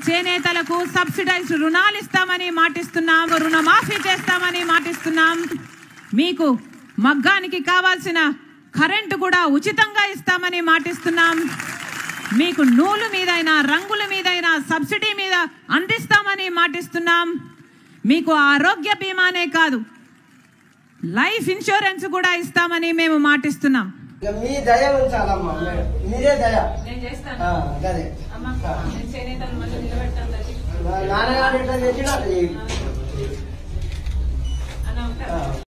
చేనేతలకు subsidise రుణాలు ఇస్తామని మాటిస్తున్నాం రుణమాఫీ చేస్తామని మాటిస్తున్నాం మీకు మగ్గానికి కావాల్సిన కరెంటు కూడా ఉచితంగా ఇస్తామని మాటిస్తున్నాం మీకు నూలు మీదైనా రంగుల మీదైనా సబ్సిడీ మీద అందిస్తామని మాటిస్తున్నాం మీకు ఆరోగ్య బీమానే కాదు లైఫ్ ఇన్సూరెన్స్ కూడా ఇస్తామని మేము మాటిస్తున్నాం ఇక మీ దయ ఉంచాలమ్మా మేడం మీరే దయ నేను చేస్తాను ఆ, గదే అమ్మ నేను చేనేతలు మళ్ళీ నిలబెట్టాను నాన్నగారు ఎట్లా తెచ్చినా అట్లా చేయి. అన్న ఉంటా ఆ.